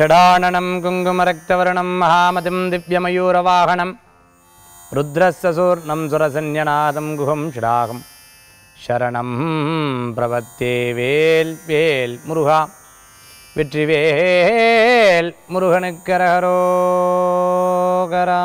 ஷடானனம் குங்குமரக்தவர்ணம் மகாமதிம் திவ்யமயூரவாகனம் ருத்ரசூர்ணம் சுரசன்யநாதம் குஹம் ஷடாகம் சரணம் பிரபத்தே வேல் வேல் முருகா வெற்றிவேல் முருகனுக்கரகரோகரா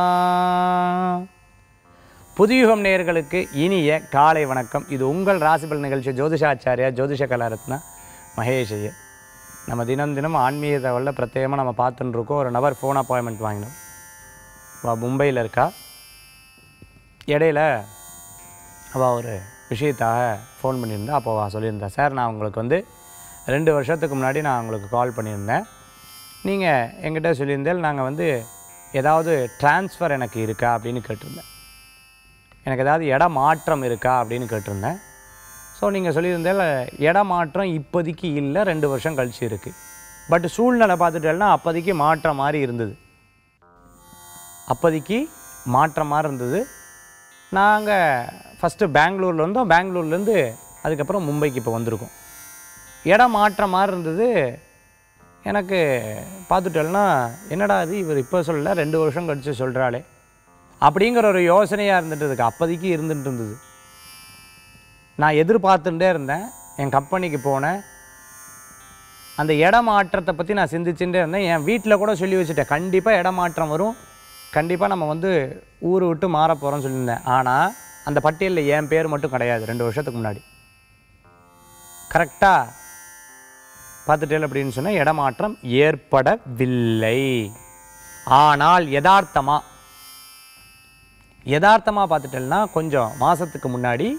புதியுகம் நேயர்களுக்கு இனிய காலை வணக்கம் இது உங்கள் ராசிபல் நிகழ்ச்சி ஜோதிஷாச்சாரியா ஜோதிஷ கலாரத்னா மகேஷ் ஐயர் நம்ம தினம் தினம் ஆன்மீக தகவலில் பிரத்யேகமாக நம்ம பார்த்துட்டு இருக்கோம் ஒரு நபர் ஃபோன் அப்பாயின்மெண்ட் வாங்கினோம் அவள் மும்பையில் இருக்கா இடையில அவள் ஒரு விஷயத்தாக ஃபோன் பண்ணியிருந்தா அப்போ அவள் சொல்லியிருந்தா சார் நான் உங்களுக்கு வந்து ரெண்டு வருஷத்துக்கு முன்னாடி நான் உங்களுக்கு கால் பண்ணியிருந்தேன் நீங்கள் எங்கிட்ட சொல்லியிருந்தேன் நாங்கள் வந்து ஏதாவது ட்ரான்ஸ்ஃபர் எனக்கு இருக்கா அப்படின்னு கேட்டிருந்தேன் எனக்கு ஏதாவது இட மாற்றம் இருக்கா அப்படின்னு கேட்டிருந்தேன் ஸோ நீங்கள் சொல்லியிருந்தேன் இட மாற்றம் இப்போதைக்கு இல்லை ரெண்டு வருஷம் கழிச்சு இருக்குது பட் சூழ்நிலை பார்த்துட்டேன்னா அப்போதைக்கு மாற்றம் மாதிரி இருந்தது அப்போதைக்கு மாற்றம் மாதிரி இருந்தது நாங்கள் ஃபஸ்ட்டு பெங்களூரில் இருந்தோம் பெங்களூர்லேருந்து அதுக்கப்புறம் மும்பைக்கு இப்போ வந்திருக்கோம் இடம் மாற்றம் மாதிரி இருந்தது எனக்கு பார்த்துட்டேன்னா என்னடா இது இவர் இப்போ சொல்லல ரெண்டு வருஷம் கழித்து சொல்கிறாளே அப்படிங்கிற ஒரு யோசனையாக இருந்துட்டு இருக்கு அப்போதைக்கு இருந்துட்டு இருந்தது நான் எதிர்பார்த்துட்டே இருந்தேன் என் கம்பெனிக்கு போனேன் அந்த இடமாற்றத்தை பற்றி நான் சிந்திச்சுட்டே இருந்தேன் என் வீட்டில் கூட சொல்லி வச்சுட்டேன் கண்டிப்பாக இடமாற்றம் வரும் கண்டிப்பாக நம்ம வந்து ஊர் விட்டு மாற போகிறோம்னு சொல்லியிருந்தேன் ஆனால் அந்த பட்டியலில் என் பேர் மட்டும் கிடையாது ரெண்டு வருஷத்துக்கு முன்னாடி கரெக்டாக பார்த்துட்டேன் அப்படின்னு சொன்னால் இடமாற்றம் ஏற்படவில்லை ஆனால் யதார்த்தமாக யதார்த்தமாக பார்த்துட்டேன்னா கொஞ்சம் மாதத்துக்கு முன்னாடி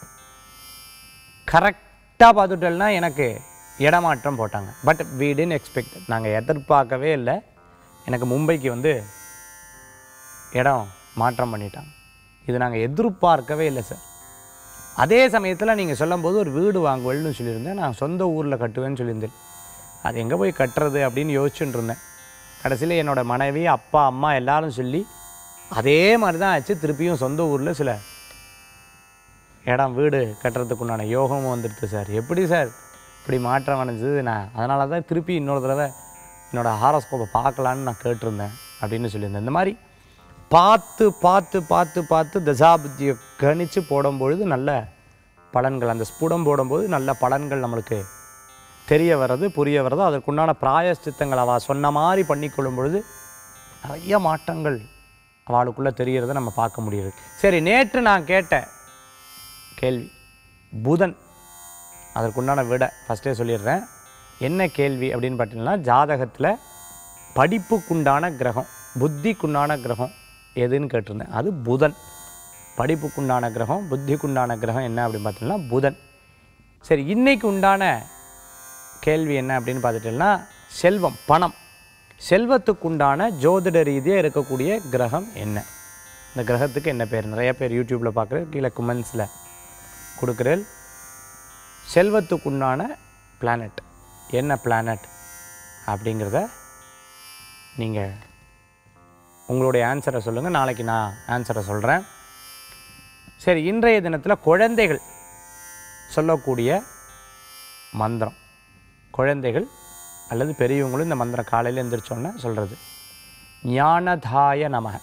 கரெக்டாக பார்த்துட்டேன்னா எனக்கு இடமாற்றம் போட்டாங்க பட் we didn't எக்ஸ்பெக்ட் நாங்கள் எதிர்பார்க்கவே இல்லை எனக்கு மும்பைக்கு வந்து இடம் மாற்றம் பண்ணிட்டாங்க இது நாங்கள் எதிர்பார்க்கவே இல்லை சார் அதே சமயத்தில் நீங்கள் சொல்லும்போது ஒரு வீடு வாங்குவல்னு சொல்லியிருந்தேன் நான் சொந்த ஊரில் கட்டுவேன்னு சொல்லியிருந்தேன் அது எங்கே போய் கட்டுறது அப்படின்னு யோசிச்சுட்டு இருந்தேன் கடைசியில் என்னோட மனைவி அப்பா அம்மா எல்லாரும் சொல்லி அதே மாதிரி தான் ஆச்சு திருப்பியும் சொந்த ஊரில் சில இடம் வீடு கட்டுறதுக்கு உண்டான யோகமும் வந்துடுது சார் எப்படி சார் இப்படி மாற்றம் அடைஞ்சது நான் அதனால தான் திருப்பி இன்னொரு தடவை என்னோடய ஹாரோஸ்கோப்பை பார்க்கலான்னு நான் கேட்டிருந்தேன் அப்படின்னு சொல்லியிருந்தேன் இந்த மாதிரி பார்த்து பார்த்து பார்த்து பார்த்து தசாபுத்தியை கணித்து போடும்பொழுது நல்ல பலன்கள் அந்த ஸ்புடம் போடும்போது நல்ல பலன்கள் நம்மளுக்கு தெரிய வர்றது புரிய வர்றது அதற்குண்டான பிராயஷ்சித்தங்கள் அவள் சொன்ன மாதிரி பண்ணிக்கொள்ளும் பொழுது நிறைய மாற்றங்கள் அவளுக்குள்ளே தெரியறதை நம்ம பார்க்க முடியுது சரி நேற்று நான் கேட்ட கேள்வி புதன் அதற்குண்டான விட ஃபஸ்ட்டே சொல்லிடுறேன் என்ன கேள்வி அப்படின்னு பார்த்தீங்கன்னா ஜாதகத்தில் படிப்புக்குண்டான கிரகம் புத்திக்குண்டான கிரகம் எதுன்னு கேட்டிருந்தேன் அது புதன் படிப்புக்குண்டான கிரகம் புத்திக்குண்டான கிரகம் என்ன அப்படின்னு பார்த்தீங்கன்னா புதன் சரி இன்னைக்கு உண்டான கேள்வி என்ன அப்படின்னு பார்த்துட்டீங்கன்னா செல்வம் பணம் செல்வத்துக்குண்டான ஜோதிட ரீதியாக இருக்கக்கூடிய கிரகம் என்ன இந்த கிரகத்துக்கு என்ன பேர் நிறைய பேர் யூடியூப்பில் பார்க்குற கீழே குமெண்ட்ஸில் கொடுக்குறேன் செல்வத்துக்குண்டான பிளானட் என்ன பிளானட் அப்படிங்கிறத நீங்கள் உங்களுடைய ஆன்சரை சொல்லுங்கள் நாளைக்கு நான் ஆன்சரை சொல்கிறேன் சரி இன்றைய தினத்தில் குழந்தைகள் சொல்லக்கூடிய மந்திரம் குழந்தைகள் அல்லது பெரியவங்களும் இந்த மந்திரம் காலையில் எந்திரிச்சோன்னே சொல்கிறது ஞானதாய நம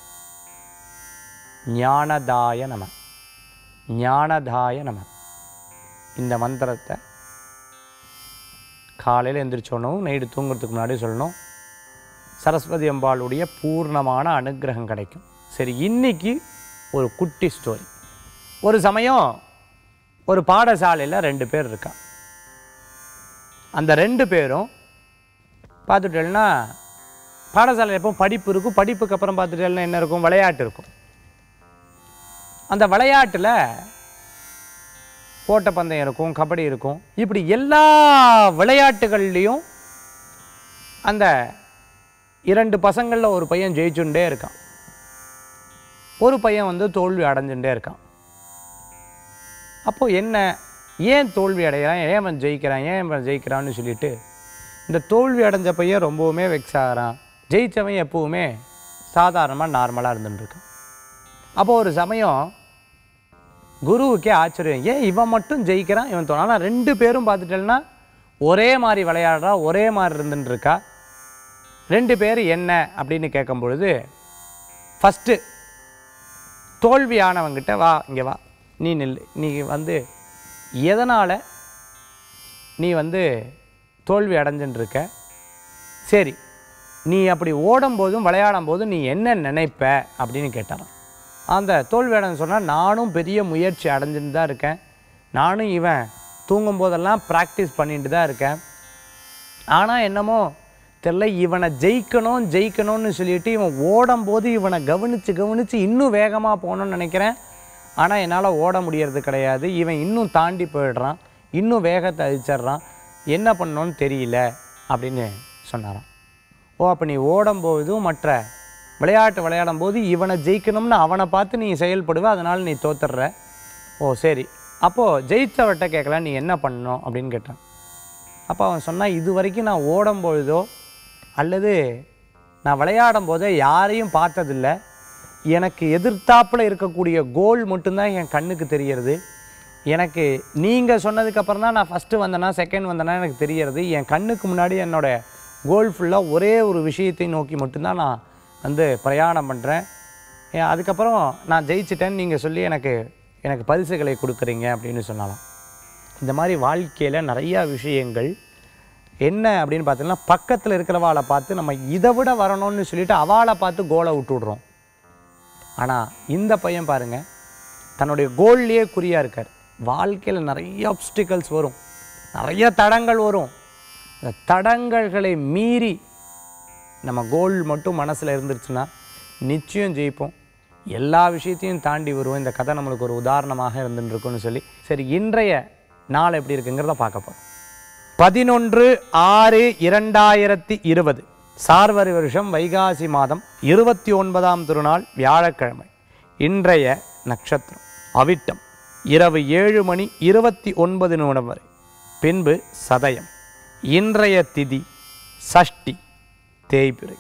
ஞானதாய நம ஞானதாய நம இந்த மந்திரத்தை காலையில் எந்திரிச்சோன்னும் நைட்டு தூங்குறதுக்கு முன்னாடி சொல்லணும் சரஸ்வதி அம்பாளுடைய பூர்ணமான அனுகிரகம் கிடைக்கும் சரி இன்னைக்கு ஒரு குட்டி ஸ்டோரி ஒரு சமயம் ஒரு பாடசாலையில் ரெண்டு பேர் இருக்கா அந்த ரெண்டு பேரும் பார்த்துட்டேன்னா பாடசாலையில் எப்போ படிப்பு இருக்கும் படிப்புக்கு அப்புறம் பார்த்துட்டேன்னா என்ன இருக்கும் விளையாட்டு இருக்கும் அந்த விளையாட்டில் ஓட்டப்பந்தயம் இருக்கும் கபடி இருக்கும் இப்படி எல்லா விளையாட்டுகள்லேயும் அந்த இரண்டு பசங்களில் ஒரு பையன் ஜெயிச்சுட்டே இருக்கான் ஒரு பையன் வந்து தோல்வி அடைஞ்சுட்டே இருக்கான் அப்போது என்ன ஏன் தோல்வி அடைகிறான் ஏன் அவன் ஜெயிக்கிறான் ஏன் அவன் ஜெயிக்கிறான்னு சொல்லிட்டு இந்த தோல்வி அடைஞ்ச பையன் ரொம்பவுமே வெக்ஸ் ஆகிறான் ஜெயித்தவன் எப்பவுமே சாதாரணமாக நார்மலாக இருந்துட்டு இருக்கான் அப்போ ஒரு சமயம் குருவுக்கே ஆச்சரியம் ஏன் இவன் மட்டும் ஜெயிக்கிறான் இவன் தோணும் ஆனால் ரெண்டு பேரும் பார்த்துட்டேன்னா ஒரே மாதிரி விளையாடுறா ஒரே மாதிரி இருந்துட்டு இருக்கா ரெண்டு பேர் என்ன அப்படின்னு கேட்கும் பொழுது ஃபஸ்ட்டு தோல்வியானவங்கிட்ட வா இங்கே வா நீ நில்லு நீ வந்து எதனால் நீ வந்து தோல்வி அடைஞ்சுன்னு இருக்க சரி நீ அப்படி ஓடும்போதும் விளையாடும் போதும் நீ என்ன நினைப்ப அப்படின்னு கேட்டாராம் அந்த தோல்வி அடைஞ்சு சொன்னால் நானும் பெரிய முயற்சி அடைஞ்சுட்டு தான் இருக்கேன் நானும் இவன் தூங்கும் போதெல்லாம் ப்ராக்டிஸ் பண்ணிட்டு தான் இருக்கேன் ஆனால் என்னமோ தெரில இவனை ஜெயிக்கணும் ஜெயிக்கணும்னு சொல்லிட்டு இவன் ஓடும்போது இவனை கவனித்து கவனித்து இன்னும் வேகமாக போகணும்னு நினைக்கிறேன் ஆனால் என்னால் ஓட முடியறது கிடையாது இவன் இன்னும் தாண்டி போயிடுறான் இன்னும் வேகத்தை அழிச்சிட்றான் என்ன பண்ணணும்னு தெரியல அப்படின்னு சொன்னாராம் ஓ அப்போ நீ ஓடும்போதும் மற்ற விளையாட்டு விளையாடும் போது இவனை ஜெயிக்கணும்னு அவனை பார்த்து நீ செயல்படுவ அதனால் நீ தோத்துடுற ஓ சரி அப்போது ஜெயித்தவர்கிட்ட கேட்கல நீ என்ன பண்ணணும் அப்படின்னு கேட்டான் அப்போ அவன் சொன்னான் இது வரைக்கும் நான் ஓடும் பொழுதோ அல்லது நான் விளையாடும் போதோ யாரையும் பார்த்ததில்ல எனக்கு எதிர்த்தாப்புல இருக்கக்கூடிய கோல் மட்டும்தான் என் கண்ணுக்கு தெரியறது எனக்கு நீங்கள் சொன்னதுக்கப்புறம் தான் நான் ஃபஸ்ட்டு வந்தேனா செகண்ட் வந்தேனா எனக்கு தெரியறது என் கண்ணுக்கு முன்னாடி என்னோட கோல் ஃபுல்லாக ஒரே ஒரு விஷயத்தை நோக்கி மட்டும்தான் நான் வந்து பிரயாணம் பண்ணுறேன் அதுக்கப்புறம் நான் ஜெயிச்சிட்டேன்னு நீங்கள் சொல்லி எனக்கு எனக்கு பரிசுகளை கொடுக்குறீங்க அப்படின்னு சொன்னாலாம் இந்த மாதிரி வாழ்க்கையில் நிறையா விஷயங்கள் என்ன அப்படின்னு பார்த்தீங்கன்னா பக்கத்தில் இருக்கிறவாளை பார்த்து நம்ம இதை விட வரணும்னு சொல்லிட்டு அவளை பார்த்து கோலை விட்டு விடுறோம் ஆனால் இந்த பையன் பாருங்க தன்னுடைய கோல்லையே குறியாக இருக்கார் வாழ்க்கையில் நிறைய ஆப்ஸ்டிகல்ஸ் வரும் நிறைய தடங்கள் வரும் அந்த தடங்கல்களை மீறி நம்ம கோல் மட்டும் மனசில் இருந்துருச்சுன்னா நிச்சயம் ஜெயிப்போம் எல்லா விஷயத்தையும் தாண்டி வருவோம் இந்த கதை நம்மளுக்கு ஒரு உதாரணமாக இருந்துட்டு இருக்குன்னு சொல்லி சரி இன்றைய நாள் எப்படி இருக்குங்கிறத பார்க்க போகிறோம் பதினொன்று ஆறு இரண்டாயிரத்தி இருபது சார்வரி வருஷம் வைகாசி மாதம் இருபத்தி ஒன்பதாம் திருநாள் வியாழக்கிழமை இன்றைய நட்சத்திரம் அவிட்டம் இரவு ஏழு மணி இருபத்தி ஒன்பது நிமிடம் வரை பின்பு சதயம் இன்றைய திதி சஷ்டி தேய்பிறை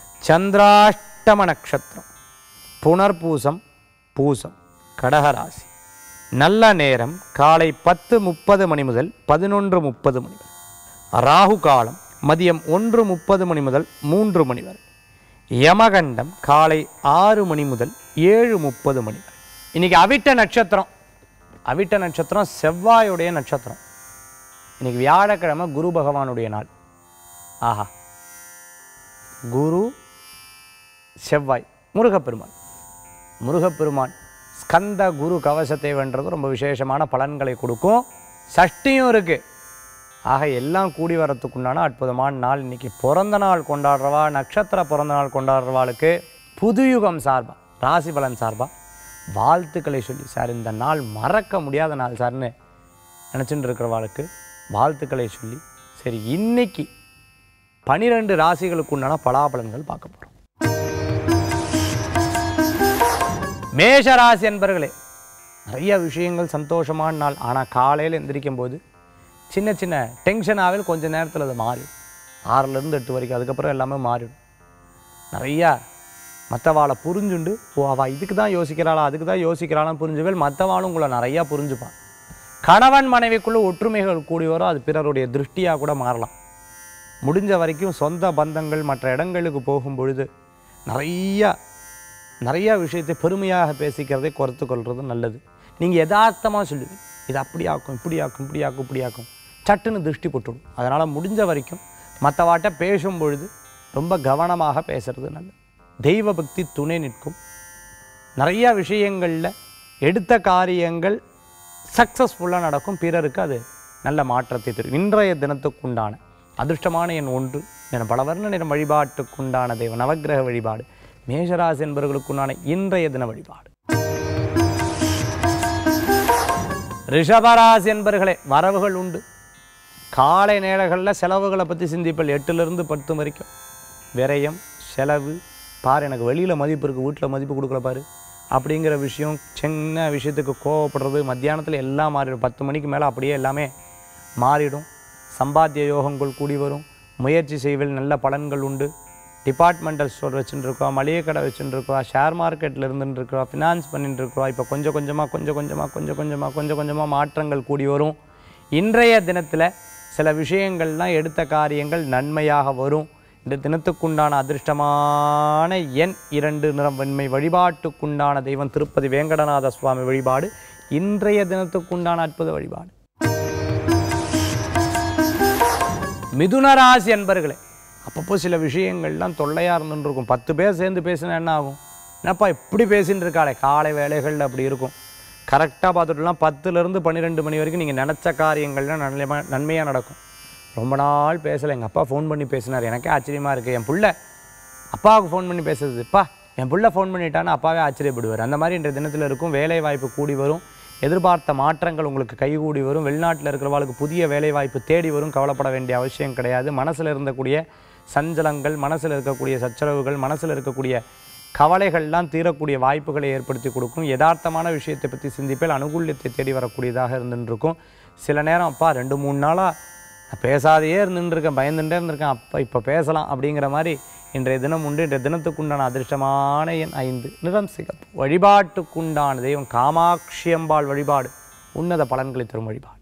சந்திராஷ்டம நட்சத்திரம் புனர்பூசம் பூசம் கடகராசி நல்ல நேரம் காலை பத்து முப்பது மணி முதல் பதினொன்று முப்பது மணி வரை ராகு காலம் மதியம் ஒன்று முப்பது மணி முதல் மூன்று மணி வரை யமகண்டம் காலை ஆறு மணி முதல் ஏழு முப்பது மணி வரை இன்னைக்கு அவிட்ட நட்சத்திரம் அவிட்ட நட்சத்திரம் செவ்வாயுடைய நட்சத்திரம் இன்னைக்கு வியாழக்கிழமை குரு பகவானுடைய நாள் ஆஹா குரு செவ்வாய் முருகப்பெருமான் முருகப்பெருமான் ஸ்கந்த குரு கவசத்தை வென்றது ரொம்ப விசேஷமான பலன்களை கொடுக்கும் சஷ்டியும் இருக்கு ஆக எல்லாம் கூடி வரத்துக்குண்டான அற்புதமான நாள் இன்னைக்கு பிறந்த நாள் கொண்டாடுறவா நட்சத்திர பிறந்த நாள் கொண்டாடுறவாளுக்கு புதுயுகம் சார்பா ராசி பலன் சார்பா வாழ்த்துக்களை சொல்லி சார் இந்த நாள் மறக்க முடியாத நாள் சார்னு நினச்சிட்டு இருக்கிறவாளுக்கு வாழ்த்துக்களை சொல்லி சரி இன்னைக்கு பனிரெண்டு ராசிகளுக்கு உண்டான பலாபலன்கள் பார்க்க போகிறோம் மேஷராசி என்பர்களே நிறைய விஷயங்கள் சந்தோஷமான நாள் ஆனால் காலையில் எந்திரிக்கும் போது சின்ன சின்ன டென்ஷனாகவே கொஞ்ச நேரத்தில் அது மாறிடும் ஆறுலேருந்து எட்டு வரைக்கும் அதுக்கப்புறம் எல்லாமே மாறிடும் நிறையா மற்றவாளை புரிஞ்சுண்டு ஓ அவள் இதுக்கு தான் யோசிக்கிறாளா அதுக்கு தான் யோசிக்கிறாளான்னு புரிஞ்சுவேல் மற்றவாளும் உங்களை நிறையா புரிஞ்சுப்பான் கணவன் மனைவிக்குள்ள ஒற்றுமைகள் கூடி வரும் அது பிறருடைய திருஷ்டியாக கூட மாறலாம் முடிஞ்ச வரைக்கும் சொந்த பந்தங்கள் மற்ற இடங்களுக்கு போகும் பொழுது நிறையா நிறைய விஷயத்தை பெருமையாக பேசிக்கிறதை குறைத்து கொள்வது நல்லது நீங்கள் யதார்த்தமாக சொல்லுவீங்க இது அப்படி ஆக்கும் இப்படி ஆக்கும் இப்படி ஆக்கும் இப்படி ஆக்கும் சட்டுன்னு திருஷ்டி போட்டுடும் அதனால் முடிஞ்ச வரைக்கும் மற்றவாட்ட பேசும் பொழுது ரொம்ப கவனமாக பேசுறது நல்லது தெய்வ பக்தி துணை நிற்கும் நிறைய விஷயங்களில் எடுத்த காரியங்கள் சக்ஸஸ்ஃபுல்லாக நடக்கும் பிறருக்கு அது நல்ல மாற்றத்தை தரும் இன்றைய தினத்துக்குண்டான அதிர்ஷ்டமான எண் ஒன்று என பல வர்ண நிறம் வழிபாட்டுக்குண்டான தெய்வ நவக்கிரக வழிபாடு மேஷராசி என்பவர்களுக்குண்டான இன்றைய தின வழிபாடு ரிஷபராசி என்பர்களே வரவுகள் உண்டு காலை நேரங்களில் செலவுகளை பற்றி சிந்திப்பல் எட்டுலேருந்து பத்து வரைக்கும் விரயம் செலவு பாரு எனக்கு வெளியில் மதிப்பு இருக்குது வீட்டில் மதிப்பு கொடுக்கல பாரு அப்படிங்கிற விஷயம் சின்ன விஷயத்துக்கு கோவப்படுறது மத்தியானத்தில் எல்லாம் மாறிடும் பத்து மணிக்கு மேலே அப்படியே எல்லாமே மாறிடும் சம்பாத்திய யோகங்கள் கூடி வரும் முயற்சி செய்வதில் நல்ல பலன்கள் உண்டு டிபார்ட்மெண்டல் ஸ்டோர் வச்சுட்டு இருக்கோம் மளிகை கடை வச்சுட்டு இருக்கோம் ஷேர் மார்க்கெட்டில் இருந்துட்டு இருக்கிறோம் ஃபினான்ஸ் பண்ணிட்டு இருக்கிறோம் இப்போ கொஞ்சம் கொஞ்சமாக கொஞ்சம் கொஞ்சமாக கொஞ்சம் கொஞ்சமாக கொஞ்சம் கொஞ்சமாக மாற்றங்கள் கூடி வரும் இன்றைய தினத்தில் சில விஷயங்கள்லாம் எடுத்த காரியங்கள் நன்மையாக வரும் இந்த தினத்துக்குண்டான அதிர்ஷ்டமான எண் இரண்டு நிறம் வெண்மை வழிபாட்டுக்குண்டான தெய்வம் திருப்பதி வேங்கடநாத சுவாமி வழிபாடு இன்றைய தினத்துக்குண்டான அற்புத வழிபாடு மிதுன ராசி அன்பர்களே அப்பப்போ சில விஷயங்கள்லாம் தொல்லையாக இருந்துன்னு இருக்கும் பத்து பேர் சேர்ந்து பேசினா என்ன ஆகும் என்னப்பா இப்படி பேசின்னு இருக்காளே காலை வேலைகளில் அப்படி இருக்கும் கரெக்டாக பார்த்துட்டுலாம் பத்துலேருந்து பன்னிரெண்டு மணி வரைக்கும் நீங்கள் நினச்ச காரியங்கள்லாம் நன்மையாக நன்மையாக நடக்கும் ரொம்ப நாள் பேசலை எங்கள் அப்பா ஃபோன் பண்ணி பேசினார் எனக்கே ஆச்சரியமாக இருக்குது என் புள்ள அப்பாவுக்கு ஃபோன் பண்ணி பேசுறதுப்பா என் புள்ள ஃபோன் பண்ணிட்டான்னு அப்பாவே ஆச்சரியப்படுவார் அந்த மாதிரி இன்றைய தினத்தில் இருக்கும் வேலை வாய்ப்பு கூடி வரும் எதிர்பார்த்த மாற்றங்கள் உங்களுக்கு கைகூடி வரும் வெளிநாட்டில் இருக்கிறவங்களுக்கு புதிய வேலை வாய்ப்பு தேடி வரும் கவலைப்பட வேண்டிய அவசியம் கிடையாது மனசில் இருந்தக்கூடிய சஞ்சலங்கள் மனசில் இருக்கக்கூடிய சச்சரவுகள் மனசில் இருக்கக்கூடிய கவலைகள்லாம் தீரக்கூடிய வாய்ப்புகளை ஏற்படுத்தி கொடுக்கும் யதார்த்தமான விஷயத்தை பற்றி சிந்திப்பில் அனுகூல்யத்தை தேடி வரக்கூடியதாக இருந்துருக்கும் சில நேரம் அப்பா ரெண்டு மூணு நாளாக நான் பேசாதையே இருந்துருக்கேன் பயந்துட்டே இருந்திருக்கேன் அப்போ இப்போ பேசலாம் அப்படிங்கிற மாதிரி இன்றைய தினம் உண்டு இன்றைய தினத்துக்குண்டான அதிர்ஷ்டமான எண் ஐந்து நிறம் சிகப்பு வழிபாட்டுக்குண்டான தெய்வம் காமாட்சி அம்பாள் வழிபாடு உன்னத பலன்களை தரும் வழிபாடு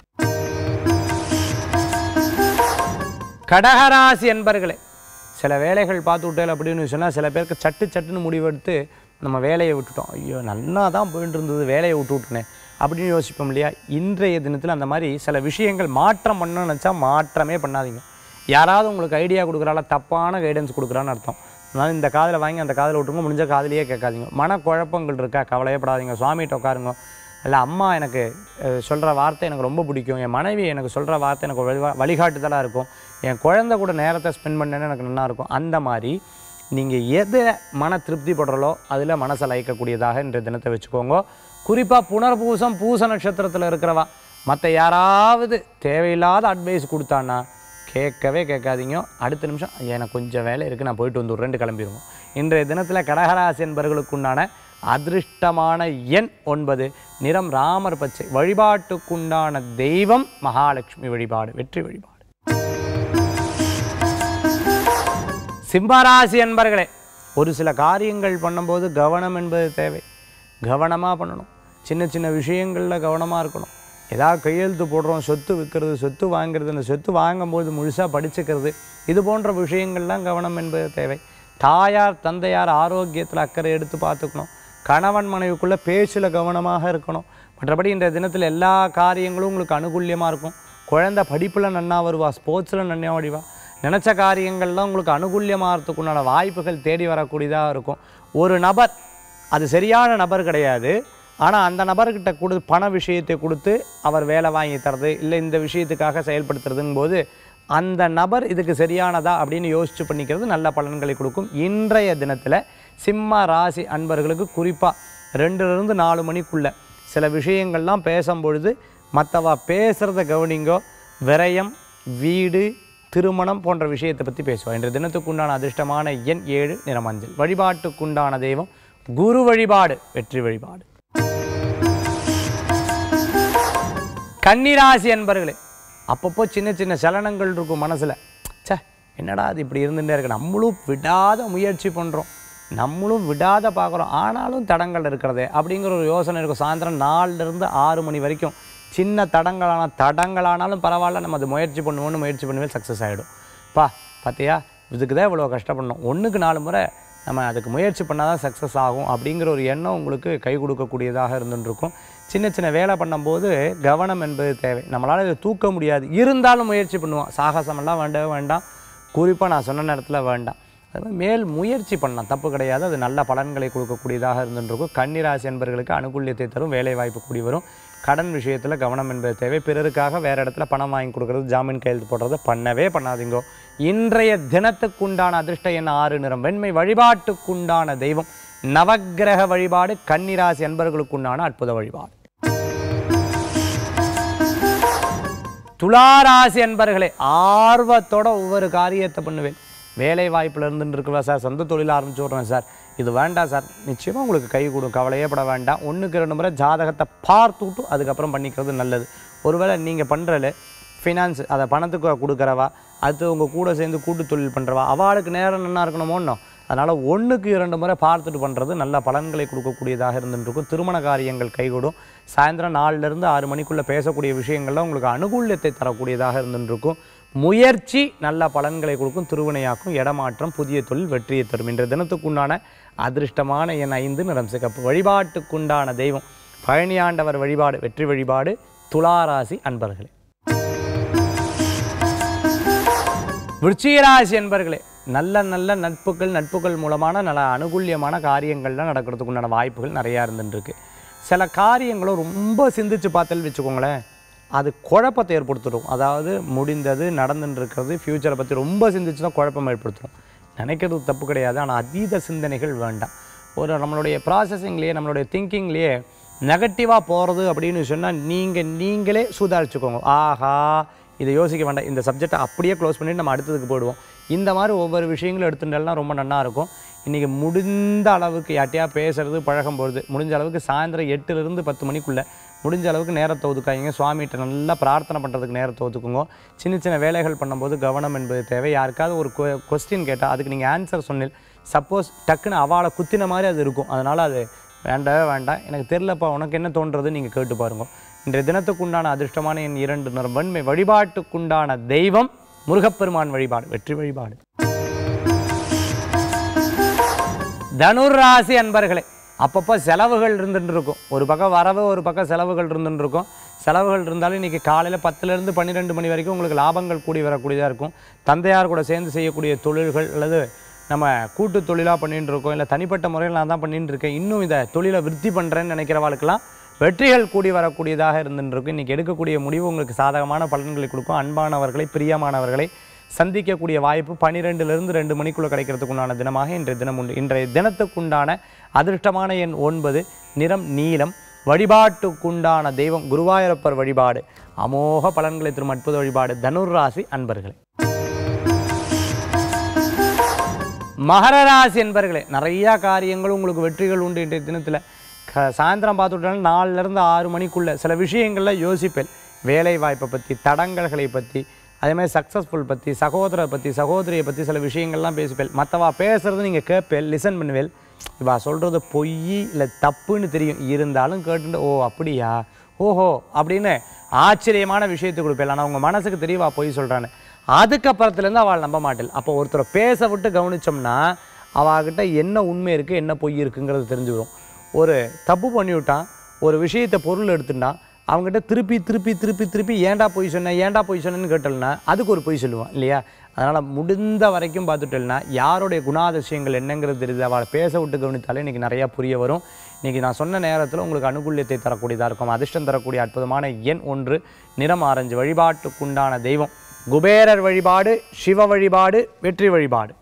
கடகராசி என்பர்களே சில வேலைகள் பார்த்து விட்டேன் அப்படின்னு சொன்னால் சில பேருக்கு சட்டு சட்டுன்னு முடிவெடுத்து நம்ம வேலையை விட்டுட்டோம் ஐயோ நல்லா தான் போயிட்டு இருந்தது வேலையை விட்டு விட்டுனே அப்படின்னு யோசிப்போம் இல்லையா இன்றைய தினத்தில் அந்த மாதிரி சில விஷயங்கள் மாற்றம் பண்ணணும்னு நினச்சா மாற்றமே பண்ணாதீங்க யாராவது உங்களுக்கு ஐடியா கொடுக்குறால தப்பான கைடன்ஸ் கொடுக்குறான்னு அர்த்தம் அதனால் இந்த காதில் வாங்கி அந்த காதில் விட்டுருங்க முடிஞ்ச காதிலேயே கேட்காதீங்க மனக்குழப்பங்கள் இருக்கா கவலையப்படாதீங்க சுவாமிகிட்ட உட்காருங்க இல்லை அம்மா எனக்கு சொல்கிற வார்த்தை எனக்கு ரொம்ப பிடிக்கும் என் மனைவி எனக்கு சொல்கிற வார்த்தை எனக்கு வழிவா வழிகாட்டுதலாக இருக்கும் என் குழந்தை கூட நேரத்தை ஸ்பெண்ட் பண்ணேன்னு எனக்கு நல்லா இருக்கும் அந்த மாதிரி நீங்கள் எதை மன திருப்தி படுறலோ அதில் மனசை லயிக்கக்கூடியதாக இன்றைய தினத்தை வச்சுக்கோங்க குறிப்பாக புனர்பூசம் பூச நட்சத்திரத்தில் இருக்கிறவா மற்ற யாராவது தேவையில்லாத அட்வைஸ் கொடுத்தான்னா கேட்கவே கேட்காதீங்க அடுத்த நிமிஷம் எனக்கு கொஞ்சம் வேலை இருக்குது நான் போயிட்டு வந்து ரெண்டு கிளம்பிடுவோம் இன்றைய தினத்தில் கடகராசி என்பவர்களுக்குண்டான அதிர்ஷ்டமான எண் ஒன்பது நிறம் ராமர் பச்சை வழிபாட்டுக்குண்டான தெய்வம் மகாலட்சுமி வழிபாடு வெற்றி வழிபாடு சிம்மராசி என்பர்களே ஒரு சில காரியங்கள் பண்ணும்போது கவனம் என்பது தேவை கவனமாக பண்ணணும் சின்ன சின்ன விஷயங்களில் கவனமாக இருக்கணும் ஏதாவது கையெழுத்து போடுறோம் சொத்து விற்கிறது சொத்து வாங்குறது இந்த சொத்து வாங்கும்போது முழுசாக படிச்சுக்கிறது இது போன்ற விஷயங்கள்லாம் கவனம் என்பது தேவை தாயார் தந்தையார் ஆரோக்கியத்தில் அக்கறை எடுத்து பார்த்துக்கணும் கணவன் மனைவிக்குள்ளே பேச்சில் கவனமாக இருக்கணும் மற்றபடி இன்றைய தினத்தில் எல்லா காரியங்களும் உங்களுக்கு அனுகூல்யமாக இருக்கும் குழந்தை படிப்பில் நன்னா வருவா ஸ்போர்ட்ஸில் நன்னா வடிவா நினச்ச காரியங்கள்லாம் உங்களுக்கு அனுகூல்யமாகறதுக்குண்டான வாய்ப்புகள் தேடி வரக்கூடியதாக இருக்கும் ஒரு நபர் அது சரியான நபர் கிடையாது ஆனால் அந்த நபர்கிட்ட கொடு பண விஷயத்தை கொடுத்து அவர் வேலை வாங்கி தரது இல்லை இந்த விஷயத்துக்காக செயல்படுத்துறதுங்கும் போது அந்த நபர் இதுக்கு சரியானதா அப்படின்னு யோசிச்சு பண்ணிக்கிறது நல்ல பலன்களை கொடுக்கும் இன்றைய தினத்தில் சிம்ம ராசி அன்பர்களுக்கு குறிப்பாக ரெண்டுலேருந்து நாலு மணிக்குள்ளே சில விஷயங்கள்லாம் பேசும்பொழுது மற்றவா பேசுகிறத கவனிங்கோ விரயம் வீடு திருமணம் போன்ற விஷயத்தை பற்றி பேசுவோம் இன்றைய தினத்துக்குண்டான அதிர்ஷ்டமான எண் ஏழு நிறமஞ்சள் வழிபாட்டுக்குண்டான தெய்வம் குரு வழிபாடு வெற்றி வழிபாடு கன்னிராசி என்பர்களே அப்பப்போ சின்ன சின்ன சலனங்கள் இருக்கும் மனசில் ச்சே என்னடா அது இப்படி இருந்துகிட்டே இருக்கு நம்மளும் விடாத முயற்சி பண்ணுறோம் நம்மளும் விடாத பார்க்குறோம் ஆனாலும் தடங்கள் இருக்கிறதே அப்படிங்கிற ஒரு யோசனை இருக்கும் சாயந்தரம் நாலுலேருந்து ஆறு மணி வரைக்கும் சின்ன தடங்களான தடங்களானாலும் பரவாயில்ல நம்ம அதை முயற்சி பண்ணுவோம்னு முயற்சி பண்ணுவே சக்ஸஸ் ஆகிடும் பா பார்த்தியா இதுக்கு தான் இவ்வளோ கஷ்டப்படணும் ஒன்றுக்கு நாலு முறை நம்ம அதுக்கு முயற்சி பண்ணால் தான் சக்ஸஸ் ஆகும் அப்படிங்கிற ஒரு எண்ணம் உங்களுக்கு கை கொடுக்கக்கூடியதாக இருந்துருக்கும் சின்ன சின்ன வேலை பண்ணும்போது கவனம் என்பது தேவை நம்மளால் இதை தூக்க முடியாது இருந்தாலும் முயற்சி பண்ணுவோம் சாகசமெல்லாம் வேண்டவே வேண்டாம் குறிப்பாக நான் சொன்ன நேரத்தில் வேண்டாம் அது மாதிரி மேல் முயற்சி பண்ணலாம் தப்பு கிடையாது அது நல்ல பலன்களை கொடுக்கக்கூடியதாக இருந்துருக்கும் கன்னிராசி என்பவர்களுக்கு அனுகூல்யத்தை தரும் வேலை வாய்ப்பு கூடி வரும் கடன் விஷயத்தில் கவனம் என்பது தேவை பிறருக்காக வேறு இடத்துல பணம் வாங்கி கொடுக்கறது ஜாமீன் கையெழுத்து போடுறது பண்ணவே பண்ணாதீங்கோ இன்றைய தினத்துக்குண்டான அதிர்ஷ்ட எண் ஆறு நிறம் வெண்மை வழிபாட்டுக்குண்டான தெய்வம் நவக்கிரக வழிபாடு கன்னிராசி என்பவர்களுக்குண்டான அற்புத வழிபாடு துளாராசி என்பர்களே ஆர்வத்தோட ஒவ்வொரு காரியத்தை பண்ணுவேன் வேலை வாய்ப்பில் இருந்துட்டு இருக்கிறவா சார் சொந்த தொழில் ஆரம்பிச்சு விட்றேன் சார் இது வேண்டாம் சார் நிச்சயமாக உங்களுக்கு கை கொடும் கவலையே பட வேண்டாம் ஒன்றுக்கு ரெண்டு முறை ஜாதகத்தை பார்த்து விட்டு அதுக்கப்புறம் பண்ணிக்கிறது நல்லது ஒருவேளை நீங்கள் பண்ணுறல ஃபினான்ஸ் அதை பணத்துக்கு கொடுக்குறவா அது உங்கள் கூட சேர்ந்து கூட்டு தொழில் பண்ணுறவா அவளுக்கு நேரம் நல்லா இருக்கணுமோன்னோ அதனால் ஒன்றுக்கு இரண்டு முறை பார்த்துட்டு பண்ணுறது நல்ல பலன்களை கொடுக்கக்கூடியதாக இருந்துருக்கும் திருமண காரியங்கள் கைகூடும் சாயந்தரம் நாலுலேருந்து ஆறு மணிக்குள்ளே பேசக்கூடிய விஷயங்கள்லாம் உங்களுக்கு அனுகூல்யத்தை தரக்கூடியதாக இருந்துருக்கும் முயற்சி நல்ல பலன்களை கொடுக்கும் திருவினையாக்கும் இடமாற்றம் புதிய தொழில் வெற்றியை தரும் இன்றைய தினத்துக்குண்டான அதிர்ஷ்டமான என் ஐந்து நிறம் சிகப்பு வழிபாட்டுக்குண்டான தெய்வம் பழனியாண்டவர் வழிபாடு வெற்றி வழிபாடு துளாராசி அன்பர்களே விருச்சிகராசி என்பர்களே நல்ல நல்ல நட்புகள் நட்புகள் மூலமான நல்ல அனுகூல்யமான காரியங்கள்லாம் நடக்கிறதுக்கு உண்டான வாய்ப்புகள் நிறையா இருந்துருக்கு சில காரியங்களும் ரொம்ப சிந்திச்சு பார்த்தல் வச்சுக்கோங்களேன் அது குழப்பத்தை ஏற்படுத்திடும் அதாவது முடிந்தது நடந்துட்டு இருக்கிறது ஃப்யூச்சரை பற்றி ரொம்ப சிந்திச்சுன்னா குழப்பம் ஏற்படுத்திடும் நினைக்கிறது தப்பு கிடையாது ஆனால் அதீத சிந்தனைகள் வேண்டாம் ஒரு நம்மளுடைய ப்ராசஸிங்லேயே நம்மளுடைய திங்கிங்லேயே நெகட்டிவாக போகிறது அப்படின்னு சொன்னால் நீங்கள் நீங்களே சுதாரிச்சுக்கோங்க ஆஹா இதை யோசிக்க வேண்டாம் இந்த சப்ஜெக்டை அப்படியே க்ளோஸ் பண்ணிட்டு நம்ம அடுத்ததுக்கு போயிடுவோம் இந்த மாதிரி ஒவ்வொரு விஷயங்களும் எடுத்துட்டேன்னா ரொம்ப நல்லா இருக்கும் இன்றைக்கி முடிந்த அளவுக்கு யார்ட்டையா பேசுறது பழகம் போகிறது முடிஞ்ச அளவுக்கு சாயந்தரம் எட்டுலேருந்து பத்து மணிக்குள்ளே முடிஞ்ச அளவுக்கு நேரத்தை ஒதுக்காதீங்க சுவாமிகிட்ட நல்லா பிரார்த்தனை பண்ணுறதுக்கு நேரத்தை ஒதுக்குங்க சின்ன சின்ன வேலைகள் பண்ணும்போது கவனம் என்பது தேவை யாருக்காவது ஒரு கொஸ்டின் கேட்டால் அதுக்கு நீங்கள் ஆன்சர் சொன்னீங்க சப்போஸ் டக்குன்னு அவளை குத்தின மாதிரி அது இருக்கும் அதனால் அது வேண்டவே வேண்டாம் எனக்கு தெரிலப்பா உனக்கு என்ன தோன்றது நீங்கள் கேட்டு பாருங்க இன்றைய தினத்துக்குண்டான அதிர்ஷ்டமான என் இரண்டு நிறம் வன்மை வழிபாட்டுக்குண்டான தெய்வம் முருகப்பெருமான் வழிபாடு வெற்றி வழிபாடு தனுர் ராசி அன்பர்களே அப்பப்போ செலவுகள் இருந்துட்டு இருக்கும் ஒரு பக்கம் வரவு ஒரு பக்கம் செலவுகள் இருந்துட்டு இருக்கும் செலவுகள் இருந்தாலும் இன்றைக்கி காலையில் பத்துலேருந்து பன்னிரெண்டு மணி வரைக்கும் உங்களுக்கு லாபங்கள் கூடி வரக்கூடியதாக இருக்கும் தந்தையார் கூட சேர்ந்து செய்யக்கூடிய தொழில்கள் அல்லது நம்ம கூட்டு தொழிலாக பண்ணிட்டு இருக்கோம் இல்லை தனிப்பட்ட முறையில் நான் தான் பண்ணிட்டு இருக்கேன் இன்னும் இந்த தொழிலை விருத்தி பண்ணுறேன்னு நினைக்கிறவாளுக்கெல்லாம் வெற்றிகள் கூடி வரக்கூடியதாக இருந்துட்டு இருக்கும் இன்றைக்கி எடுக்கக்கூடிய முடிவு உங்களுக்கு சாதகமான பலன்களை கொடுக்கும் அன்பானவர்களை பிரியமானவர்களை சந்திக்கக்கூடிய வாய்ப்பு பன்னிரெண்டுலேருந்து ரெண்டு மணிக்குள்ளே கிடைக்கிறதுக்குண்டான தினமாக இன்றைய தினம் உண்டு இன்றைய தினத்துக்குண்டான அதிர்ஷ்டமான எண் ஒன்பது நிறம் நீலம் வழிபாட்டுக்குண்டான தெய்வம் குருவாயூரப்பர் வழிபாடு அமோக பலன்களை தரும் அற்புத வழிபாடு தனுர் ராசி அன்பர்களே மகர ராசி என்பர்களே நிறையா காரியங்கள் உங்களுக்கு வெற்றிகள் உண்டு இன்றைய தினத்தில் க சாயந்தரம் பார்த்துட்டாலும் நாலுலேருந்து ஆறு மணிக்குள்ளே சில விஷயங்களில் யோசிப்பேன் வேலை வாய்ப்பை பற்றி தடங்கல்களை பற்றி அதே மாதிரி சக்ஸஸ்ஃபுல் பற்றி சகோதரரை பற்றி சகோதரியை பற்றி சில விஷயங்கள்லாம் பேசிப்பேன் மற்றவா பேசுகிறது நீங்கள் கேட்பேல் லிசன் பண்ணுவேல் இவா சொல்கிறது பொய் இல்லை தப்புன்னு தெரியும் இருந்தாலும் கேட்டுட்டு ஓ அப்படியா ஓஹோ அப்படின்னு ஆச்சரியமான விஷயத்தை கொடுப்பேன் ஆனால் உங்கள் மனசுக்கு தெரியவா பொய் சொல்கிறான்னு அதுக்கப்புறத்துலேருந்து அவள் நம்ப மாட்டேன் அப்போ ஒருத்தரை பேச விட்டு கவனிச்சோம்னா அவகிட்ட என்ன உண்மை இருக்குது என்ன பொய் இருக்குங்கிறது தெரிஞ்சுக்கிறோம் ஒரு தப்பு பண்ணிவிட்டான் ஒரு விஷயத்தை பொருள் எடுத்துட்டான் அவங்ககிட்ட திருப்பி திருப்பி திருப்பி திருப்பி ஏன்டா பொய் சொன்னேன் ஏன்டா பொய் சொன்னேன்னு கேட்டல்னா அதுக்கு ஒரு பொய் சொல்லுவான் இல்லையா அதனால் முடிந்த வரைக்கும் பார்த்துட்டேன்னா யாருடைய குணாதிசயங்கள் என்னங்கிறது தெரியுது அவளை பேச விட்டு கவனித்தாலே இன்றைக்கி நிறையா புரிய வரும் இன்றைக்கி நான் சொன்ன நேரத்தில் உங்களுக்கு அனுகூல்யத்தை தரக்கூடியதாக இருக்கும் அதிர்ஷ்டம் தரக்கூடிய அற்புதமான எண் ஒன்று நிறம் ஆரஞ்சு வழிபாட்டுக்குண்டான தெய்வம் குபேரர் வழிபாடு சிவ வழிபாடு வெற்றி வழிபாடு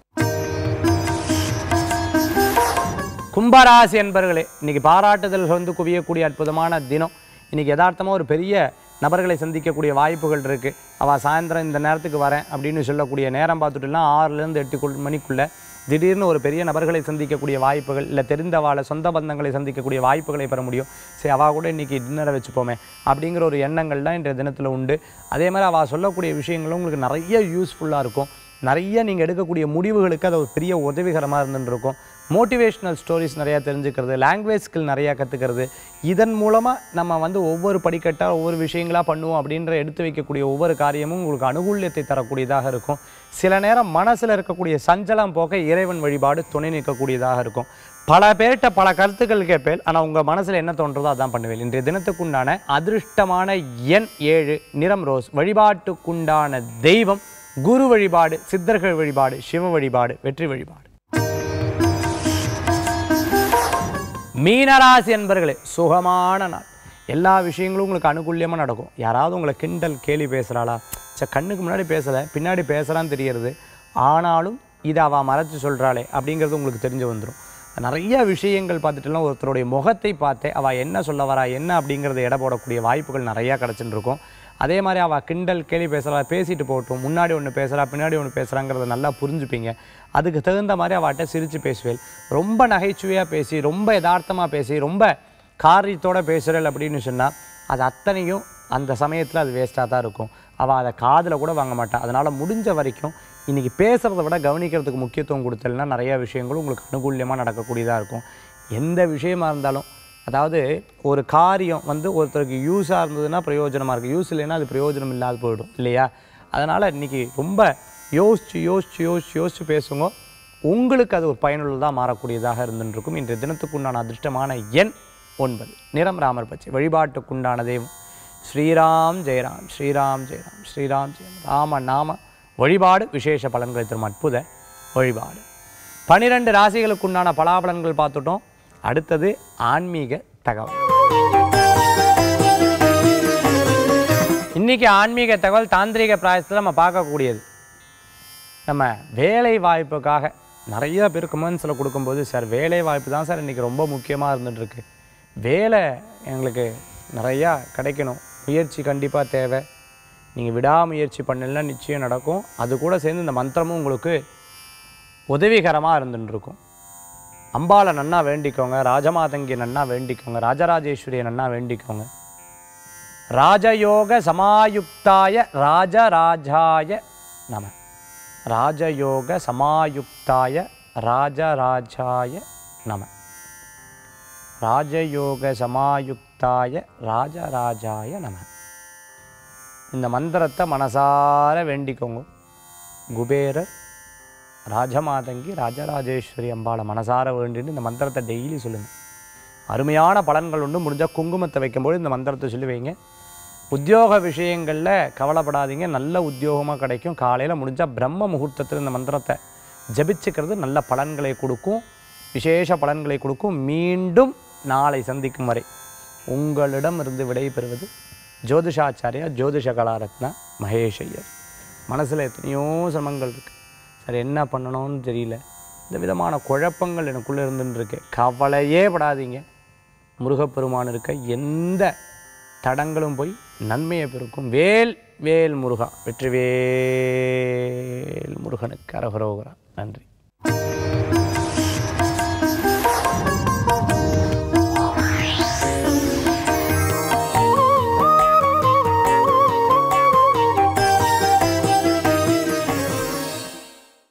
கும்பராசி என்பர்களே இன்னைக்கு பாராட்டுதல் வந்து குவியக்கூடிய அற்புதமான தினம் இன்னைக்கு யதார்த்தமாக ஒரு பெரிய நபர்களை சந்திக்கக்கூடிய வாய்ப்புகள் இருக்குது அவள் சாயந்தரம் இந்த நேரத்துக்கு வரேன் அப்படின்னு சொல்லக்கூடிய நேரம் பார்த்துட்டுலாம் ஆறுலேருந்து எட்டு குள்- மணிக்குள்ள திடீர்னு ஒரு பெரிய நபர்களை சந்திக்கக்கூடிய வாய்ப்புகள் இல்லை தெரிந்தவாளை சொந்த பந்தங்களை சந்திக்கக்கூடிய வாய்ப்புகளை பெற முடியும் சரி அவள் கூட இன்றைக்கி டின்னரை வச்சுப்போமே அப்படிங்கிற ஒரு எண்ணங்கள் தான் இன்றைய தினத்தில் உண்டு அதே மாதிரி அவள் சொல்லக்கூடிய விஷயங்களும் உங்களுக்கு நிறைய யூஸ்ஃபுல்லாக இருக்கும் நிறைய நீங்கள் எடுக்கக்கூடிய முடிவுகளுக்கு அது ஒரு பெரிய உதவிகரமாக இருந்துட்டு இருக்கும் மோட்டிவேஷ்னல் ஸ்டோரிஸ் நிறையா தெரிஞ்சுக்கிறது லாங்குவேஜ் ஸ்கில் நிறையா கற்றுக்கிறது இதன் மூலமாக நம்ம வந்து ஒவ்வொரு படிக்கட்டாக ஒவ்வொரு விஷயங்களாக பண்ணுவோம் அப்படின்ற எடுத்து வைக்கக்கூடிய ஒவ்வொரு காரியமும் உங்களுக்கு அனுகூல்யத்தை தரக்கூடியதாக இருக்கும் சில நேரம் மனசில் இருக்கக்கூடிய சஞ்சலம் போக இறைவன் வழிபாடு துணை நிற்கக்கூடியதாக இருக்கும் பல பேர்கிட்ட பல கருத்துக்கள் கேட்பேன் ஆனால் உங்கள் மனசில் என்ன தோன்றதோ அதான் பண்ணுவேன் இன்றைய தினத்துக்குண்டான அதிர்ஷ்டமான எண் ஏழு நிறம் ரோஸ் வழிபாட்டுக்குண்டான தெய்வம் குரு வழிபாடு சித்தர்கள் வழிபாடு சிவ வழிபாடு வெற்றி வழிபாடு மீனராசி என்பர்களே சுகமான நாள் எல்லா விஷயங்களும் உங்களுக்கு அனுகூல்யமாக நடக்கும் யாராவது உங்களை கிண்டல் கேலி பேசுகிறாளா சே கண்ணுக்கு முன்னாடி பேசலை பின்னாடி பேசுகிறான்னு தெரியறது ஆனாலும் இதை அவள் மறைச்சு சொல்கிறாளே அப்படிங்கிறது உங்களுக்கு தெரிஞ்சு வந்துடும் நிறைய விஷயங்கள் பார்த்துட்டுலாம் ஒருத்தருடைய முகத்தை பார்த்தே அவள் என்ன சொல்ல வரா என்ன அப்படிங்கிறத எடை போடக்கூடிய வாய்ப்புகள் நிறையா கிடச்சிட்டு இருக்கும் அதே மாதிரி அவள் கிண்டல் கேலி பேசுகிறா பேசிட்டு போகட்டும் முன்னாடி ஒன்று பேசுகிறா பின்னாடி ஒன்று பேசுகிறாங்கிறத நல்லா புரிஞ்சுப்பீங்க அதுக்கு தகுந்த மாதிரி அவட்ட சிரித்து பேசுவேல் ரொம்ப நகைச்சுவையாக பேசி ரொம்ப யதார்த்தமாக பேசி ரொம்ப காரியத்தோட பேசுகிறேன் அப்படின்னு சொன்னால் அது அத்தனையும் அந்த சமயத்தில் அது வேஸ்ட்டாக தான் இருக்கும் அவள் அதை காதில் கூட வாங்க மாட்டாள் அதனால் முடிஞ்ச வரைக்கும் இன்றைக்கி பேசுகிறத விட கவனிக்கிறதுக்கு முக்கியத்துவம் கொடுத்தல்னா நிறைய விஷயங்களும் உங்களுக்கு அனுகூல்யமாக நடக்கக்கூடியதாக இருக்கும் எந்த விஷயமா இருந்தாலும் அதாவது ஒரு காரியம் வந்து ஒருத்தருக்கு யூஸாக இருந்ததுன்னா பிரயோஜனமாக இருக்குது யூஸ் இல்லைன்னா அது பிரயோஜனம் இல்லாத போயிடும் இல்லையா அதனால் இன்றைக்கி ரொம்ப யோசிச்சு யோசிச்சு யோசிச்சு யோசிச்சு பேசுங்க உங்களுக்கு அது ஒரு பயனுள்ளதாக மாறக்கூடியதாக இருந்துருக்கும் இன்றைய தினத்துக்குண்டான அதிர்ஷ்டமான எண் ஒன்பது நிறம் ராமர் பச்சை வழிபாட்டுக்குண்டான தெய்வம் ஸ்ரீராம் ஜெயராம் ஸ்ரீராம் ஜெயராம் ஸ்ரீராம் ஜெயராம் ராம நாம வழிபாடு விசேஷ பலன்களை தரும் அற்புத வழிபாடு பனிரெண்டு ராசிகளுக்குண்டான பலாபலன்கள் பார்த்துட்டோம் அடுத்தது ஆன்மீக தகவல் இன்னைக்கு ஆன்மீக தகவல் தாந்திரிக பிராயசத்தில் நம்ம பார்க்கக்கூடியது நம்ம வேலை வாய்ப்புக்காக நிறைய பேர் கமெண்ட்ஸில் கொடுக்கும்போது சார் வேலை வாய்ப்பு தான் சார் இன்றைக்கி ரொம்ப முக்கியமாக இருந்துட்டு இருக்கு வேலை எங்களுக்கு நிறையா கிடைக்கணும் முயற்சி கண்டிப்பாக தேவை நீங்கள் விடாமுயற்சி பண்ணலன்னா நிச்சயம் நடக்கும் அது கூட சேர்ந்து இந்த மந்திரமும் உங்களுக்கு உதவிகரமாக இருந்துட்டு இருக்கும் அம்பாளை நன்னா வேண்டிக்கோங்க ராஜமாதங்கி நன்னா வேண்டிக்கோங்க ராஜராஜேஸ்வரியை நன்னா வேண்டிக்கோங்க ராஜயோக சமாயுக்தாய ராஜராஜாய நம ராஜயோக சமாயுக்தாய ராஜராஜாய நம ராஜயோக சமாயுக்தாய ராஜராஜாய நம இந்த மந்திரத்தை மனசார வேண்டிக்கோங்க குபேரர் ராஜமாதங்கி ராஜராஜேஸ்வரி அம்பாளை மனசார வேண்டின்னு இந்த மந்திரத்தை டெய்லி சொல்லுங்கள் அருமையான பலன்கள் உண்டு முடிஞ்சால் குங்குமத்தை வைக்கும்போது இந்த மந்திரத்தை சொல்லி வைங்க உத்தியோக விஷயங்களில் கவலைப்படாதீங்க நல்ல உத்தியோகமாக கிடைக்கும் காலையில் முடிஞ்சால் பிரம்ம முகூர்த்தத்தில் இந்த மந்திரத்தை ஜபிச்சுக்கிறது நல்ல பலன்களை கொடுக்கும் விசேஷ பலன்களை கொடுக்கும் மீண்டும் நாளை சந்திக்கும் வரை உங்களிடமிருந்து விடைபெறுவது ஜோதிஷாச்சாரியா ஜோதிஷ கலாரத்னா மகேஷ் ஐயர் மனசில் எத்தனையோ சிரமங்கள் இருக்குது சார் என்ன பண்ணணும்னு தெரியல இந்த விதமான குழப்பங்கள் எனக்குள்ளே இருந்துன்னு இருக்கு கவலையே படாதீங்க முருகப்பெருமான் இருக்க எந்த தடங்களும் போய் நன்மையை பெருக்கும் வேல் வேல் முருகா வெற்றிவேல் முருகனுக்கு அரகரோகரா நன்றி